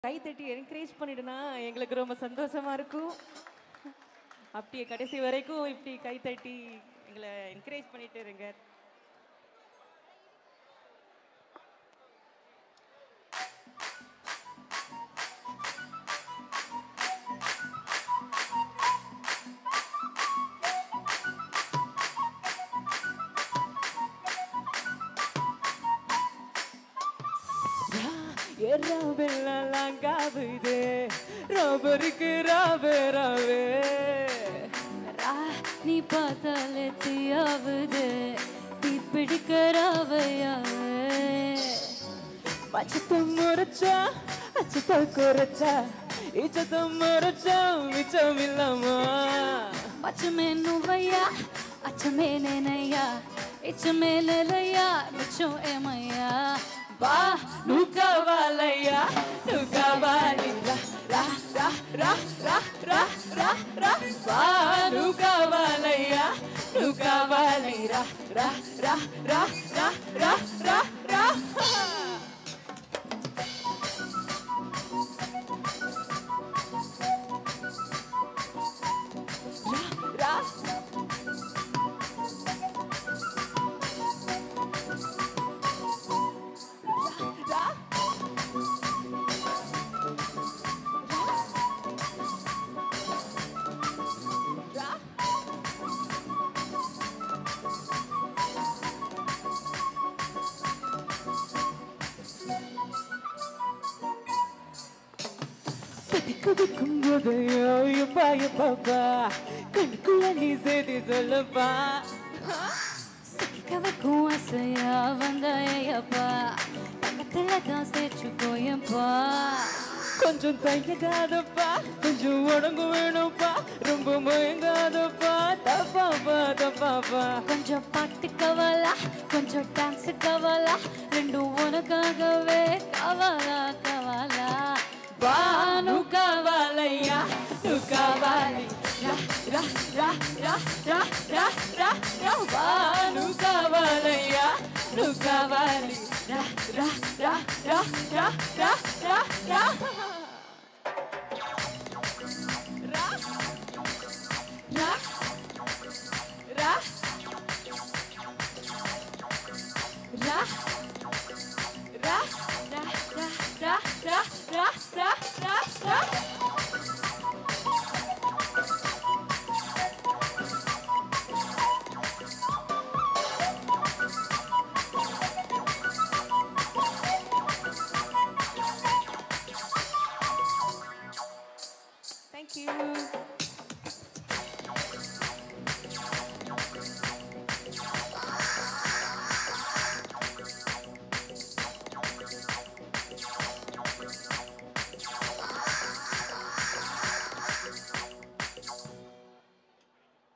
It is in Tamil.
கை தட்டி என்கரேஜ் பண்ணிடுனா எங்களுக்கு ரொம்ப சந்தோஷமா இருக்கும் அப்படியே கடைசி வரைக்கும் இப்படி கை தட்டி எங்களை என்கரேஜ் பண்ணிட்டு இருங்க எல்லாம் காவுது ரோபருக்கு ராவே ராவே ரா, நீ பார்த்தாலே தீயாவுது தீ பிடிக்கிறாவையாவே பச்சத்தம் முறைச்சா அச்சத்தம் குறைச்சா இச்சத்தம் முறைச்சா மிச்சம் இல்லாமா అచ్చమే నువ్వయ్యా అచ్చమే నేనయ్యా ఇచ్చమే నెలయ్యా మిచ్చం ఏమయ్యా బా నువ్వు కావాలయ్యా నువ్వు కావాలి రా రా రా రా రా రా రా రా బా నువ్వు కావాలయ్యా నువ్వు కావాలి రా రా రా రా రా రా రా రా రా రా రా கதிக்கும் போது எப்பா எப்பப்பா கண்ணுக்குள்ள நீ செய்தி சொல்லப்பா சிக்கவக்கும் ஆசையா வந்தாயப்பா பக்கத்துல தான் சேர்ச்சுக்கோயப்பா கொஞ்சம் தயங்காதப்பா கொஞ்சம் உடம்பு வேணும்ப்பா ரொம்ப மயங்காதப்பா தப்பாப்பா தப்பாப்பா கொஞ்சம் பாட்டு கவலா கொஞ்சம் டான்ஸ் கவலா ரெண்டும் உனக்காகவே கவலா கவலா బాను కావాలయ్యా నువ్వు కావాలి రా రా రా రా రా రా రా రా బాను కావాలయ్యా నువ్వు కావాలి రా రా రా రా రా రా రా రా